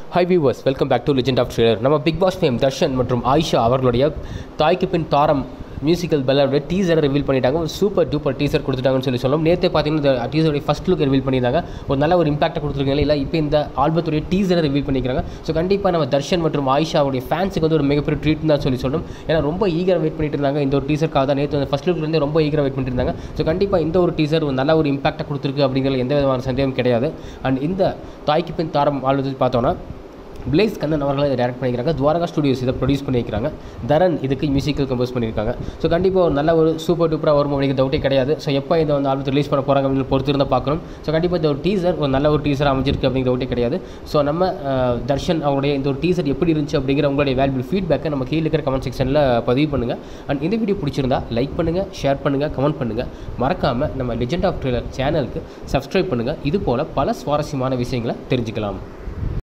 high viewers welcome back to legend of trailer நம்ம Bigg Boss fame Darshan மற்றும் ஆயிஷா அவர்களுடைய தாய்க்கு பின் தாரம் மியூசிக்கல் பெல்லோட டீசரை ரிவீல் பண்ணிட்டாங்க ஒரு சூப்பர் டூப்பர் டீசர் கொடுத்துட்டாங்கன்னு சொல்லி சொல்லலாம் நேற்றே பார்த்தீங்கன்னா இந்த டீசருடைய ஃபஸ்ட் லுக் ரிவீல் பண்ணியிருந்தாங்க ஒரு நல்ல ஒரு இம்பாக்ட் கொடுத்துருக்காங்க இல்லை இப்போ இந்த ஆல்பத்துடைய டீசரை ரிவீல் பண்ணிக்கிறாங்க ஸோ கண்டிப்பாக நம்ம தர்ஷன் மற்றும் ஆயிஷாவுடைய ஃபேன்ஸுக்கு வந்து ஒரு மிகப்பெரிய ட்ரீட் தான் சொல்லி சொல்லணும் ஏன்னா ரொம்ப ஈகராக வெயிட் பண்ணிட்டு இருந்தாங்க இந்த ஒரு டீசருக்காக தான் நேற்று அந்த ஃபஸ்ட் லுக்லேருந்து ரொம்ப ஈகராக வெயிட் பண்ணிட்டு இருந்தாங்க ஸோ கண்டிப்பாக இந்த ஒரு டீசர் ஒரு நல்ல ஒரு இம்பாக்டை கொடுத்துருக்கு அப்படிங்கிற எந்த விதமான சந்தேகம் கிடையாது அண்ட் இந்த தாய்க்கு பின் தாரம் ஆல்பத்தை பார்த்தோன்னா பிளேஸ் கண்ணன் அவர்களை இதை டேரக்ட் பண்ணிக்கிறாங்க துவாரகா ஸ்டுடியோஸ் இதை ப்ரொடியூஸ் பண்ணியிருக்காங்க தரன் இதுக்கு மியூசிக்கல் கம்போஸ் பண்ணியிருக்காங்க ஸோ கண்டிப்பாக ஒரு நல்ல ஒரு சூப்பர் டூப்பராக வரும் அப்படிங்கிற டவுட்டே கிடையாது ஸோ எப்போ இதை வந்து ஆல்பத்தை ரிலீஸ் பண்ண போகிறாங்க அப்படின்னு பொறுத்து இருந்தால் பார்க்கணும் ஸோ கண்டிப்பாக இந்த ஒரு டீசர் ஒரு நல்ல ஒரு டீசர் அமைஞ்சிருக்கு அப்படிங்கிற டவுட்டே கிடையாது ஸோ நம்ம அஹ், தர்ஷன் அவருடைய இந்த ஒரு டீசர் எப்படி இருந்துச்சு அப்படிங்கிற உங்களுடைய வேல்யூபிள் ஃபீட்பேக்கை நம்ம கீழே இருக்கிற கமெண்ட் செக்ஷனில் பதிவு பண்ணுங்கள் அண்ட் இந்த வீடியோ பிடிச்சிருந்தா லைக் பண்ணுங்கள் ஷேர் பண்ணுங்கள் கமெண்ட் பண்ணுங்கள் மறக்காமல் நம்ம லெஜெண்ட் ஆஃப் ட்ரெய்லர் சேனலுக்கு சப்ஸ்கிரைப் பண்ணுங்கள் இது போல் பல சுவாரஸ்யமான விஷயங்களை தெரிஞ்சுக்கலாம்